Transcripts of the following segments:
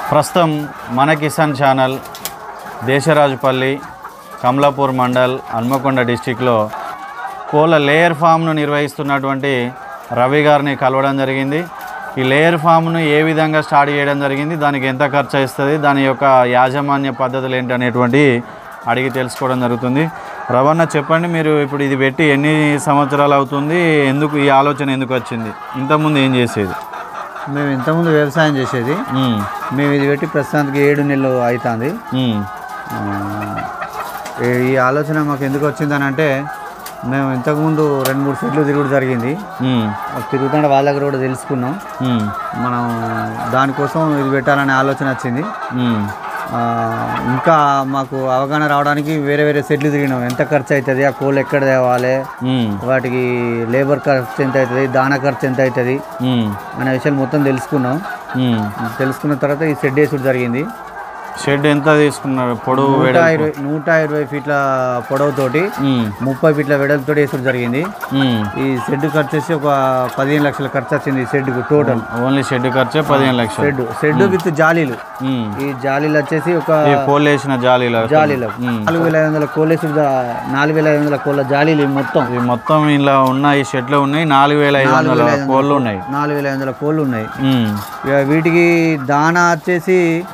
ప్రస్తుతం మన కిసాన్ ఛానల్ దేశరాజుపల్లి కమలాపూర్ మండల్ హన్మకొండ డిస్టిక్లో కోళ్ళ లేయర్ ఫామ్ను నిర్వహిస్తున్నటువంటి రవి గారిని కలవడం జరిగింది ఈ లేయర్ ఫామ్ను ఏ విధంగా స్టార్ట్ చేయడం జరిగింది దానికి ఎంత ఖర్చు అవుతుంది దాని యొక్క యాజమాన్య పద్ధతులు ఏంటి అనేటువంటి అడిగి తెలుసుకోవడం జరుగుతుంది రవణ చెప్పండి మీరు ఇప్పుడు ఇది పెట్టి ఎన్ని సంవత్సరాలు అవుతుంది ఎందుకు ఈ ఆలోచన ఎందుకు వచ్చింది ఇంతకుముందు ఏం చేసేది మేము ఇంతకుముందు వ్యవసాయం చేసేది ఉమ్, మేము ఇది పెట్టి ప్రస్తుతానికి ఏడు నెలలు అవుతుంది ఉమ్, ఈ ఆలోచన మాకు ఎందుకు వచ్చిందని అంటే మేము ఇంతకుముందు రెండు మూడు సెట్లు తిరుగుడు జరిగింది ఉమ్, అది తిరుగుతుంటే వాళ్ళ దగ్గర కూడా తెలుసుకున్నాం ఉమ్, మనం దానికోసం ఇది పెట్టాలనే ఆలోచన వచ్చింది ఉమ్, ఆ, ఇంకా మాకు అవగాహన రావడానికి వేరే వేరే సెట్లు తిరిగినాం ఎంత ఖర్చు అవుతుంది ఆ కోళ్ళు ఎక్కడ తేవాలి ఉమ్, వాటికి లేబర్ ఖర్చు ఎంత అవుతుంది దానా ఖర్చు ఎంత అవుతుంది ఉమ్, అనే విషయాలు మొత్తం తెలుసుకున్నాం ఉమ్. తెలుసుకున్న తర్వాత ఈ షెడ్ వేసుడు జరిగింది షెడ్ ఎంత తీసుకున్నారు పొడవు నూట వెడల్పు? ఇరవై నూట ఇరవై ఫీట్ల పొడవుతోటి ఉమ్, ముప్పై ఫీట్ల వెడల్పుతో వేసుడు జరిగింది ఉమ్. ఈ షెడ్ ఖర్చు వచ్చి ఒక పదిహేను లక్షల ఖర్చు వచ్చింది ఈ షెడ్కు టోటల్ ఓన్లీ షెడ్ ఖర్చే పదిహేను లక్షలు షెడ్ షెడ్ విత్ జాలీలు ఉమ్. ఈ జాలీలు వచ్చేసి ఒక ఈ కోళ్ళు వేసిన జాలీల జాలీలు ఉమ్. నాలుగు వేల ఐదు వందల కోళ్ళ వేసుడు జా- నాలుగు వేల ఐదు వందల కోళ్ళ జాలీలు ఇవి మొత్తం ఇవి మొత్తం ఇలా ఉన్న ఈ షెడ్లో ఉన్నాయి నాలుగు వేల ఐదు వందల కోళ్ళు ఉన్నాయి నాలుగు వేల ఐదు వందల కోళ్ళు ఉన్నాయి ఉమ్. ఇక వీటికి దానా వచ్చేసి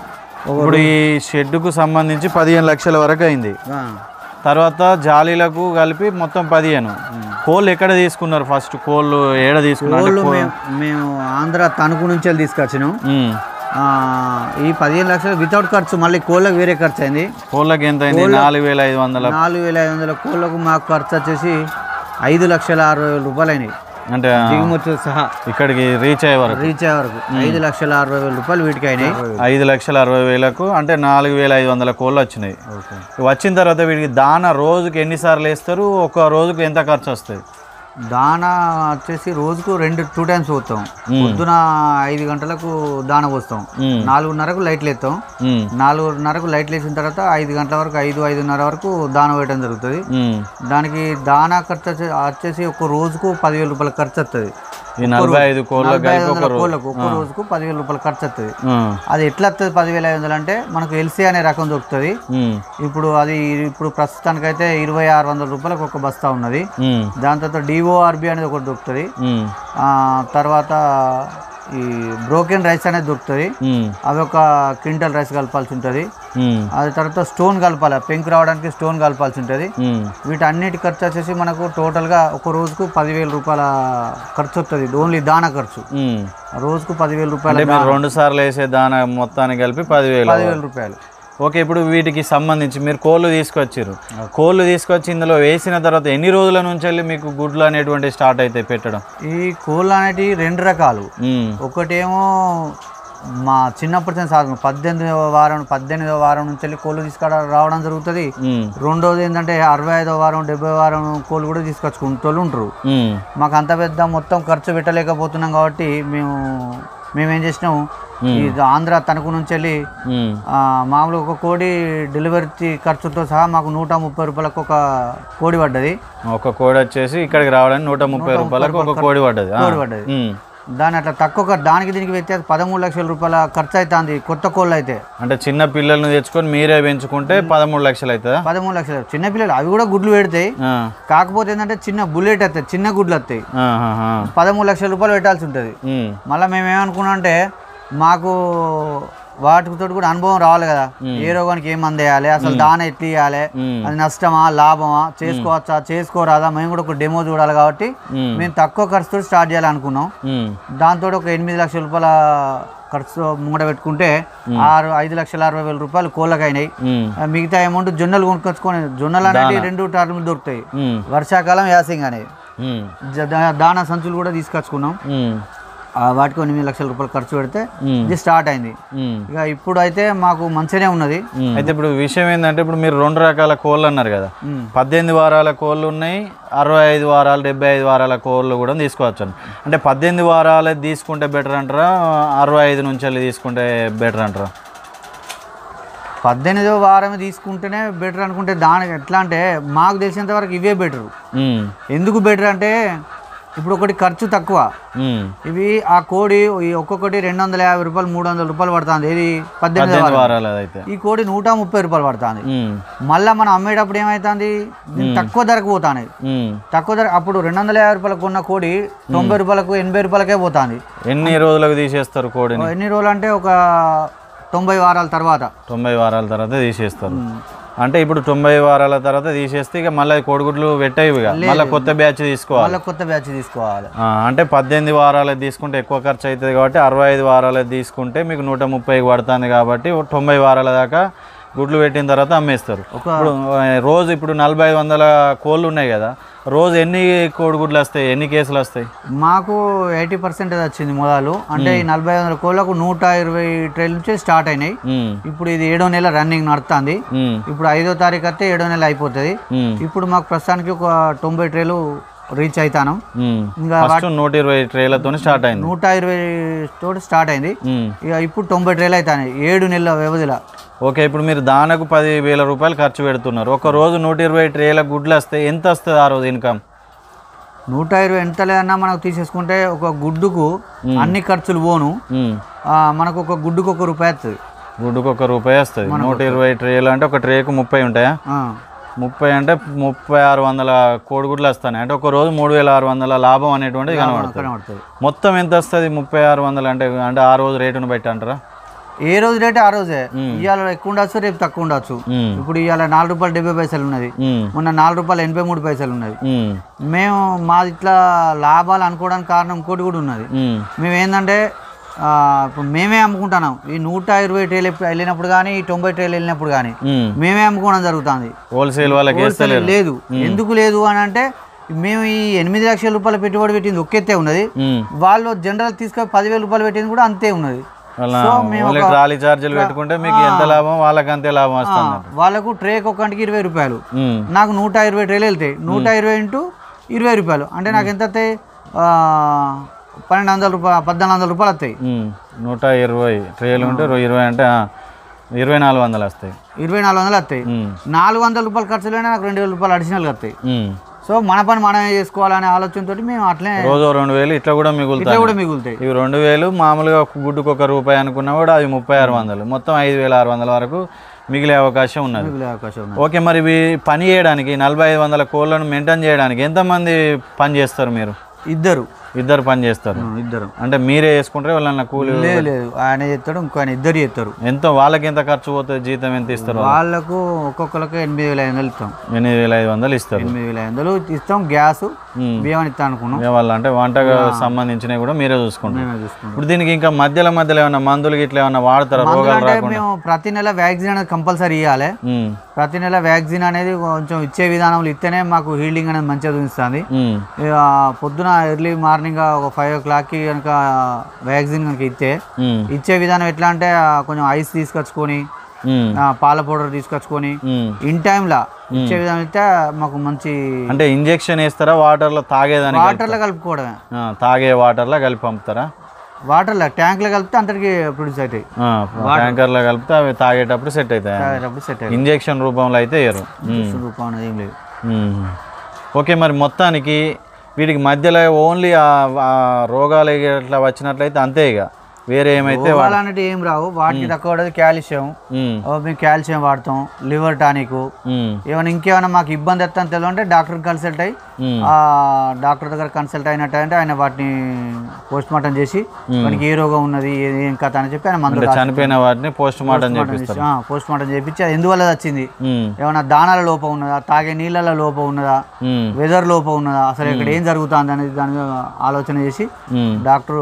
ఒక ఇప్పుడు ఈ షెడ్కు సంబంధించి పదిహేను లక్షల వరకు అయింది ఆ, తర్వాత జాలీలకు కలిపి మొత్తం పదిహేను కోళ్ళు ఎక్కడ తీసుకున్నారు ఫస్ట్ కోళ్ళు ఏడ తీసుకున్నారు కోళ్ళు మేము మేము ఆంధ్ర తణుకు నుంచి వెళ్ళి తీసుకొచ్చినాం ఉమ్. ఆ, ఈ పదిహేను లక్షలు వితౌట్ ఖర్చు మళ్ళీ కోళ్ళకి వేరే ఖర్చు అయింది కోళ్ళకి ఎంత అయింది నాలుగు వేల ఐదు వందల నాలుగు వేల ఐదు వందల కోళ్ళకు మాకు ఖర్చు వచ్చేసి ఐదు లక్షల అరవై వేల రూపాయలు అయినాయి అంటే ఆ, దిగుమతి సహా ఇక్కడికి రీచ్ అయ్యే వరకు రీచ్ అయ్యే వరకు ఐదు లక్షల అరవై వేల రూపాయలు వీటికి అయినాయి ఐదు లక్షల అరవై వేలకు అంటే నాలుగు వేల ఐదు వందల కోళ్ళు వచ్చినాయి వచ్చిన తర్వాత వీటికి దాన రోజుకి ఎన్నిసార్లు వేస్తారు ఒక రోజుకి ఎంత ఖర్చు వస్తుంది దానా వచ్చేసి రోజుకు రెండు టూ టైమ్స్ పోతాం పొద్దున ఐదు గంటలకు దాన పోస్తాం మ్మ్. నాలుగున్నరకు లైట్లు ఎత్తాం ఉమ్, నాలుగున్నరకు లైట్లు వేసిన తర్వాత ఐదు గంటల వరకు ఐదు ఐదున్నర వరకు దాన వేయడం జరుగుతుంది ఉమ్. దానికి దానా ఖర్చు వచ్చే- వచ్చేసి ఒక రోజుకు పదివేల రూపాయల ఖర్చు వస్తుంది ఈ నలభై ఐదు కోళ్ళ నలభై ఐదు కలిపి ఒక వందల రోజు కోళ్ళకు ఒక్క రోజుకు పదివేల రూపాయల ఖర్చు వస్తుంది ఉమ్, అది ఎట్లా వస్తుంది పదివేల ఐదు వందలు అంటే మనకు ఎల్సీ అనే రకం దొరుకుతుంది ఉమ్, ఇప్పుడు అది ఇప్పుడు ప్రస్తుతానికైతే ఇరవై ఆరు వందల రూపాయలకు ఒక బస్తా ఉన్నది ఉమ్, దాని తర్వాత డిఓఆర్బి అనేది ఒకటి దొరుకుతుంది ఉమ్, ఆ, తర్వాత ఈ బ్రోకెన్ రైస్ అనేది దొరుకుతుంది ఉమ్, అవి ఒక క్వింటల్ రైస్ కలపాల్సి ఉంటుంది ఉమ్, అది తర్వాత స్టోన్ కలపాలి పెంకు రావడానికి స్టోన్ కలపాల్సి ఉంటుంది ఉమ్. వీటన్నిటి ఖర్చు వచ్చేసి మనకు టోటల్గా ఒక రోజుకు పదివేల రూపాయల ఖర్చు వస్తుంది ఓన్లీ దానా ఖర్చు ఉమ్. రోజుకు పదివేల రూపాయల అంటే మీరు రెండు సార్లు వేసే దాన మొత్తానికి కలిపి పదివేలు పదివేల రూపాయలు ఓకే ఇప్పుడు వీటికి సంబంధించి మీరు కోళ్ళు తీసుకొచ్చారు కోళ్ళు తీసుకొచ్చి ఇందులో వేసిన తర్వాత ఎన్ని రోజుల నుంచి వెళ్ళి మీకు గుడ్లు అనేటువంటి స్టార్ట్ అవుతాయి పెట్టడం ఈ కోళ్ళు అనేటివి రెండు రకాలు ఉమ్, ఒకటేమో మా చిన్నప్పటి నుంచి సాధన పద్దెనిమిదవ వారం పద్దెనిమిదవ వారం నుంచి వెళ్ళి కోళ్ళు తీసుకురా రావడం జరుగుతుంది ఉమ్, రెండోది ఏంటంటే అరవై ఐదో వారం డెబ్బై వారం కోళ్ళు కూడా తీసుకొచ్చుకుంటూ ఉంటారు ఉమ్, మాకు అంత పెద్ద మొత్తం ఖర్చు పెట్టలేకపోతున్నాం కాబట్టి మేము మేమేం చేసినాం ఈ ఆంధ్ర తణుకు నుంచి వెళ్ళి ఉమ్, ఆ, మామూలుగా ఒక కోడి డెలివరీ ఖర్చుతో సహా మాకు నూట ముప్పై రూపాయలకు ఒక కోడి పడ్డది ఒక కోడి వచ్చేసి ఇక్కడికి రావడానికి నూట ముప్పై రూపాయలకు ఒక కోడి పడ్డది ఆ. కోడి పడ్డది ఉమ్. దాని అట్లా తక్కువ ఖర్చు- దానికి దీనికి వ్యత్యాసం పదమూడు లక్షల రూపాయల ఖర్చు అవుతుంది కొత్త కోళ్ళు అయితే అంటే చిన్న పిల్లల్ని తెచ్చుకొని మీరే పెంచుకుంటే పదమూడు లక్షలు అవుతుందా పదమూడు లక్షలు చిన్నపిల్లలు అవి కూడా గుడ్లు పెడతాయి ఆ, కాకపోతే ఏంటంటే చిన్న బుల్లెట్ వస్తాయి చిన్న గుడ్లు వస్తాయి ఆహాహా. పదమూడు లక్షల రూపాయలు పెట్టాల్సి ఉంటుంది ఉమ్, మళ్ళీ మేము ఏమనుకున్నాం అంటే మాకు వాటితో కూడా అనుభవం రావాలి కదా ఏ రోగానికి ఏం అందేయాలి అసలు దాన ఎట్లా ఇవ్వాలి ఉమ్, అది నష్టమా లాభమా చేసుకోవచ్చా చేసుకోరాదా మేము కూడా ఒక డెమో చూడాలి కాబట్టి ఉమ్, మేము తక్కువ ఖర్చుతో స్టార్ట్ చేయాలనుకున్నాం ఉమ్, దాంతో ఒక ఎనిమిది లక్షల రూపాయల ఖర్చు ముంగడ పెట్టుకుంటే ఆరు ఐదు లక్షల అరవై వేల రూపాయలు కోళ్ళకి అయినాయి ఉమ్, ఆ మిగతా అమౌంట్ జొన్నలు కొనుక్కొచ్చుకొని జొన్నలు అనేవి రెండు టర్ములు దొరుకుతాయి ఉమ్, వర్షాకాలం యాసింగ్ అనేది ఉమ్, జ- దా- దానా సంచులు కూడా తీసుకొచ్చుకున్నాం ఉమ్, ఆ వాటికి ఎనిమిది లక్షల రూపాయలు ఖర్చు పెడితే ఉమ్, ఇది స్టార్ట్ అయింది ఉమ్. ఇక ఇప్పుడు అయితే మాకు మంచిగానే ఉన్నది అయితే ఇప్పుడు విషయం ఏంటంటే ఇప్పుడు మీరు రెండు రకాల కోళ్ళు అన్నారు కదా ఉమ్. పద్దెనిమిది వారాల కోళ్ళు ఉన్నాయి అరవై ఐదు వారాలు డెబ్బై ఐదు వారాల కోళ్ళు కూడా తీసుకోవచ్చు అంటే పద్దెనిమిది వారాలు తీసుకుంటే బెటర్ అంటారా అరవై ఐదు నుంచి వెళ్ళి తీసుకుంటే బెటర్ అంటారా పద్దెనిమిదో వారం తీసుకుంటేనే బెటర్ అనుకుంటే దానికి ఎట్లా అంటే మాకు తెలిసినంత వరకు ఇవే బెటర్ ఉమ్, ఎందుకు బెటర్ అంటే ఇప్పుడు ఒకటి ఖర్చు తక్కువ ఉమ్. ఇవి ఆ కోడి ఈ ఒక్కొక్కటి రెండు వందల యాభై రూపాయలు మూడు వందల రూపాయలు పడుతుంది ఇది పద్దెనిమిది పద్దెనిమిది వారాలు. వారాలు అదైతే ఈ కోడి నూట ముప్పై రూపాయలు పడుతుంది ఉమ్. మళ్ళీ మనం అమ్మేటప్పుడు ఏమవుతుంది దీన్ని తక్కువ ధరకు పోతాయి ఉమ్. తక్కువ ధర అప్పుడు రెండు వందల యాభై రూపాయలకు కొన్న కోడి తొంభై రూపాయలకు ఎనభై రూపాయలకే పోతుంది ఎన్ని రోజులకు తీసేస్తారు కోడిని ఎన్ని రోజులు అంటే ఒక తొంభై వారాల తర్వాత తొంభై వారాల తర్వాత తీసేస్తారు అంటే ఇప్పుడు తొంభై వారాల తర్వాత తీసేస్తే ఇక మళ్ళీ కోడిగుడ్లు పెట్టేవి ఇక మళ్ళీ కొత్త బ్యాచ్ తీసుకోవాలి మళ్ళీ కొత్త బ్యాచ్ తీసుకోవాలి ఆ, అంటే పద్దెనిమిది వారాలది తీసుకుంటే ఎక్కువ ఖర్చు అవుతుంది కాబట్టి అరవై ఐదు వారాలది తీసుకుంటే మీకు నూట ముప్పైకి పడుతుంది కాబట్టి ఓ తొంభై వారాల దాకా గుడ్లు పెట్టిన తర్వాత అమ్మేస్తారు ఇప్పుడు ఆ, రోజు ఇప్పుడు నలభై ఐదు వందల కోళ్ళు ఉన్నాయి కదా రోజు ఎన్ని కోడిగుడ్లు వస్తాయి ఎన్ని కేసులు వస్తాయి మాకు ఎయిటీ పర్సెంటేజ్ వచ్చింది మొదలు అంటే ఈ నలభై ఐదు వందల కోళ్ళకు నూట ఇరవై ట్రైల్ నుంచి స్టార్ట్ అయినాయి ఉమ్, ఇప్పుడు ఇది ఏడో నెల రన్నింగ్ నడుస్తుంది ఉమ్, ఇప్పుడు ఐదో తారీఖు అయితే ఏడో నెల అయిపోతుంది ఉమ్, ఇప్పుడు మాకు ప్రస్తుతానికి ఒక తొంభై ట్రేలు రీచ్ అవుతాను ఉమ్. ఇంకా ఫస్ట్ నూట ఇరవై ట్రేలతో స్టార్ట్ అయింది నూట ఇరవై తోటి స్టార్ట్ అయింది ఉమ్. ఇక ఇప్పుడు తొంభై ట్రేలు అవుతాయి ఏడు నెలల వ్యవధిలో ఓకే ఇప్పుడు మీరు దానకు పది వేల రూపాయలు ఖర్చు పెడుతున్నారు ఒక రోజు నూట ఇరవై ట్రేల గుడ్లు వస్తే ఎంత వస్తుంది ఆ రోజు ఇన్కమ్ నూట ఇరవై ఎంత లేదన్నా మనకు తీసేసుకుంటే ఒక గుడ్డుకు అన్ని ఖర్చులు పోను ఉమ్. ఆ, మనకు ఒక గుడ్డుకు ఒక రూపాయి వస్తుంది గుడ్డుకు ఒక రూపాయి వస్తుంది నూట ఇరవై ట్రేలు అంటే ఒక ట్రేకు ముప్పై ఉంటాయా ఆ, ముప్పై అంటే ముప్పై ఆరు వందల కోడిగుడ్లు వస్తాయి అంటే ఒక రోజు మూడు వేల ఆరు వందల లాభం అనేటువంటిది కనబడుతుంది కనబడుతుంది మొత్తం ఎంత వస్తుంది ముప్పై ఆరు వందలు అంటే అంటే ఆ రోజు రేటును బట్టి అంటారా ఏ రోజు రేటే ఆ రోజే ఇవాళ ఎక్కువ ఉండొచ్చు రేపు తక్కువ ఉండొచ్చు ఉమ్, ఇప్పుడు ఇవాళ నాలుగు రూపాయలు డెబ్బై పైసలు ఉన్నది ఉమ్, మొన్న నాలుగు రూపాయలు ఎనభై మూడు పైసలు ఉన్నది ఉమ్, మేము మాది ఇట్లా లాభాలు అనుకోవడానికి కారణం ఇంకోటి కూడా ఉన్నది ఉమ్, మేము ఏంటంటే ఆ, ఇప్పుడు మేమే అమ్ముకుంటున్నాం ఈ నూట ఇరవై ట్రేలు ఎప్పుడు వెళ్ళినప్పుడు కానీ ఈ తొంభై ట్రేలు వెళ్ళినప్పుడు కానీ ఉమ్. మేమే అమ్ముకోవడం జరుగుతుంది హోల్సేల్ వాళ్ళకి వేస్తలేరు లేదు ఎందుకు లేదు అని అంటే మేము ఈ ఎనిమిది లక్షల రూపాయలు పెట్టుబడి పెట్టింది ఒకెత్తే ఉన్నది ఉమ్. వాళ్ళు జనరల్ తీసుకొని పదివేల రూపాయలు పెట్టింది కూడా అంతే ఉన్నది అలా సో మేము ఓన్లీ ట్రాలీ ఛార్జీలు పెట్టుకుంటే మీకు ఎంత లాభం వాళ్ళకి అంతే లాభం వస్తుంది వాళ్ళకు ట్రేక్ ఒక్కటికి ఇరవై రూపాయలు ఉమ్, నాకు నూట ఇరవై ట్రేలు వెళ్తాయి నూట ఇరవై ఇంటూ ఇరవై రూపాయలు అంటే నాకు ఎంత వస్తాయి ఆ, పన్నెండు వందల రూపాయలు పద్నాలుగు వందల రూపాయలు వస్తాయి ఉమ్. నూట ఇరవై ట్రేలు ఉంటే రో- ఇరవై అంటే ఆ, ఇరవై నాలుగు వందలు వస్తాయి ఇరవై నాలుగు వందలు వస్తాయి ఉమ్, నాలుగు వందల రూపాయలు ఖర్చులైనా నాకు రెండు వేల రూపాయలు అడిషనల్గా వస్తాయి ఉమ్. సో మన పని మనమే చేసుకోవాలనే ఆలోచనతో మేము అట్లే రోజు రెండు వేలు ఇట్లా కూడా ఇట్లా మిగులుతాయి కూడా మిగులుతాయి ఇవి రెండు వేలు మామూలుగా ఒక గుడ్డుకు ఒక రూపాయి అనుకున్నా కూడా అవి ముప్పై ఆరు వందలు మొత్తం ఐదు వేల ఆరు వందల వరకు మిగిలే అవకాశం ఉన్నది మిగిలే అవకాశం ఉంది ఓకే మరి ఇవి పని చేయడానికి నలభై ఐదు వందల కోళ్ళను మెయింటైన్ చేయడానికి ఎంతమంది పని చేస్తారు మీరు ఇద్దరు ఇద్దరు పని చేస్తారు ఆ, ఇద్దరు అంటే మీరే చేసుకుంటారు వాళ్ళన్న కూలి లేదు లేదు ఆయన చేస్తాడు ఇంకో ఆయన ఇద్దరు చేస్తారు ఎంత వాళ్ళకి ఎంత ఖర్చు పోతుంది జీతం ఎంత ఇస్తారు వాళ్ళకు ఒక్కొక్కరికి ఎనిమిది వేల ఐదు వందలు ఇస్తాం ఎనిమిది వేల ఐదు వందలు ఇస్తారు ఎనిమిది వేల ఐదు వందలు ఇస్తాం గ్యాస్ ఉమ్. బియ్యం ఇస్తాం అనుకున్నాం ఇక వాళ్ళు అంటే వంటకు సంబంధించినవి కూడా మీరే చూసుకుంటారు మేమే చూసుకుంటాం ఇప్పుడు దీనికి ఇంకా మధ్యలో మధ్యలో ఏమన్నా మందులు ఇట్లా ఏమన్నా వాడతారా రోగాలు అంటే రాకుండా మేము ప్రతి నెల వ్యాక్సిన్ అనేది కంపల్సరీ ఇవ్వాలి ఉమ్, ప్రతి నెల వ్యాక్సిన్ అనేది కొంచెం ఇచ్చే విధానంలో ఇస్తేనే మాకు హీల్డింగ్ అనేది మంచిగా చూపిస్తుంది ఉమ్, ఇక పొద్దున ఎర్లీ మార్నింగ్ ఒక ఫైవ్ ఓ క్లాక్కి కనుక వ్యాక్సిన్ కనుక ఇస్తే ఉమ్, ఇచ్చే విధానం ఎట్లా అంటే ఆ, కొంచెం ఐస్ తీసుకొచ్చుకొని ఉమ్, ఆ, పాల పౌడర్ తీసుకొచ్చుకొని ఉమ్. ఇన్ టైంలో ఇచ్చే విధానం ఇస్తే మాకు మంచి అంటే ఇంజెక్షన్ వేస్తారా వాటర్లో తాగేదానికి వాటర్లో కలుపుకోవడమే ఆ, తాగే వాటర్లో కలిపి పంపుతారా వాటర్లో ట్యాంక్లో కలిపితే అంతటికి ప్రొడ్యూస్ అవుతాయి ఆ, ట్యాంకర్లో కలిపితే అవి తాగేటప్పుడు సెట్ అవుతాయి తాగేటప్పుడు సెట్ అవుతాయి ఇంజెక్షన్ రూపంలో అయితే వేయరు ఉమ్, రూపం అనేది ఏం లేదు ఉమ్. ఓకే మరి మొత్తానికి వీటికి మధ్యలో ఓన్లీ ఆ ఆ రోగాలు ఇట్లా వచ్చినట్లయితే అంతే ఇక వేరే ఏమైతే వా- రోగాలు అనేవి ఏం రావు వాటికి తక్కువ పడేది కాల్షియం ఉమ్, ఓ, మేము కాల్షియం వాడతాం లివర్ టానిక్ ఉమ్, ఏమైనా ఇంకేమైనా మాకు ఇబ్బంది వస్తుందని తెలియదు డాక్టర్ కన్సల్ట్ అయ్యి ఉమ్, ఆ డాక్టర్ దగ్గర కన్సల్ట్ అయినట్టు అంటే ఆయన వాటిని పోస్ట్ మార్టం చేసి మనకి ఏ రోగం ఉన్నది ఏ- ఏం కథ అని చెప్పి ఆయన మందులు అంటే చనిపోయిన వాటిని పోస్ట్ మార్టం చేపిస్తారు పోస్ట్ మార్టం చేపించి అది ఎందువల్ల వచ్చింది ఉమ్, ఏమైనా దానాల లోపం ఉన్నదా తాగే నీళ్ళల లోపం ఉన్నదా ఉమ్, వెదర్ లోపం ఉన్నదా అసలు ఇక్కడ ఏం జరుగుతుంది అనేది దాని మీద ఆలోచన చేసి ఉమ్. డాక్టర్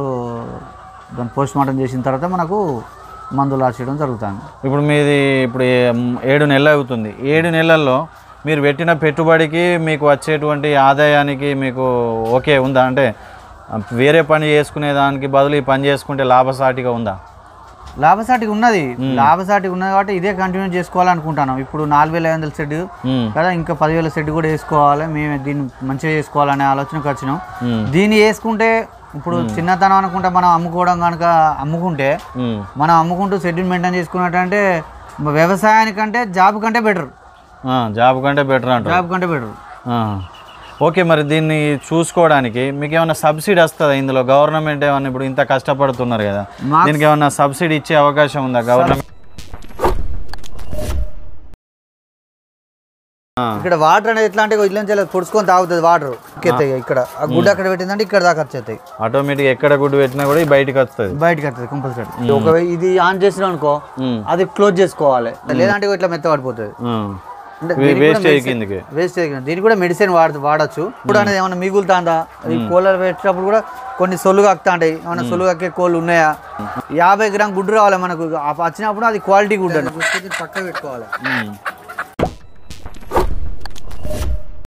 దాన్ని పోస్ట్ మార్టం చేసిన తర్వాత మనకు మందులు రాసేయడం జరుగుతుంది ఇప్పుడు మీది ఇప్పుడు ఏ- ఏడు నెలలు అవుతుంది ఏడు నెలల్లో మీరు పెట్టిన పెట్టుబడికి మీకు వచ్చేటువంటి ఆదాయానికి మీకు ఓకే ఉందా అంటే వేరే పని చేసుకునే దానికి బదులు ఈ పని చేసుకుంటే లాభసాటిగా ఉందా లాభసాటిగా ఉన్నది లాభసాటిగా ఉన్నది కాబట్టి ఇదే కంటిన్యూ చేసుకోవాలనుకుంటున్నాం ఇప్పుడు నాలుగు వేల ఐదు వందల సెట్ ఉమ్, కదా ఇంకా పదివేల సెట్ కూడా వేసుకోవాలి మేము దీన్ని మంచిగా చేసుకోవాలనే ఆలోచనకు వచ్చినాం ఉమ్, దీన్ని వేసుకుంటే ఇప్పుడు చిన్నతనం అనుకుంటే మనం అమ్ముకోవడం కనుక అమ్ముకుంటే ఉమ్. మనం అమ్ముకుంటూ షెడ్యూల్ మెయింటైన్ చేసుకున్నట్టంటే వ్యవసాయానికంటే జాబ్ కంటే బెటర్ ఆ, జాబ్ కంటే బెటర్ అంటారు జాబ్ కంటే బెటర్ ఆ. ఓకే మరి దీన్ని చూసుకోవడానికి మీకు ఏమైనా సబ్సిడీ వస్తుందా ఇందులో గవర్నమెంట్ ఏమన్నా ఇప్పుడు ఇంత కష్టపడుతున్నారు కదా మాకు- దీనికి ఏమన్నా సబ్సిడీ ఇచ్చే అవకాశం ఉందా గవర్నమెంట్ ఇక్కడ వాటర్ అనేది ఎట్లా అంటే ఇట్లా నుంచి పొడుచుకొని తాగుతుంది వాటర్ ఎక్కేస్తాయి ఇక్కడ ఆ గుడ్డ అక్కడ పెట్టిందంటే ఇక్కడ దాకా వచ్చేస్తాయి ఆటోమేటిక్ ఎక్కడ గుడ్డు పెట్టినా కూడా ఇది బయటికి వస్తుంది బయటకి వస్తుంది కంపల్సరీ ఒకవేళ ఇది ఆన్ చేసినాం అనుకో అది క్లోజ్ చేసుకోవాలి లేదంటే ఇట్లా మెత్త పడిపోతుంది అంటే వేస్టేజ్ కిందకి వేస్ట్ దీనికి కూడా మెడిసిన్ వాడ వాడచ్చు ఇప్పుడు అనేది ఏమైనా మిగులుతాందా ఈ కోళ్ళలు పెట్టినప్పుడు కూడా కొన్ని సొల్లుగా అక్తా ఉంటాయి ఏమైనా సొల్లుగా అక్కే కోళ్ళు ఉన్నాయా యాభై గ్రామ్ గుడ్డు రావాలి మనకు ఆ వచ్చినప్పుడు అది క్వాలిటీ గుడ్డు అని పక్క పెట్టుకోవాలి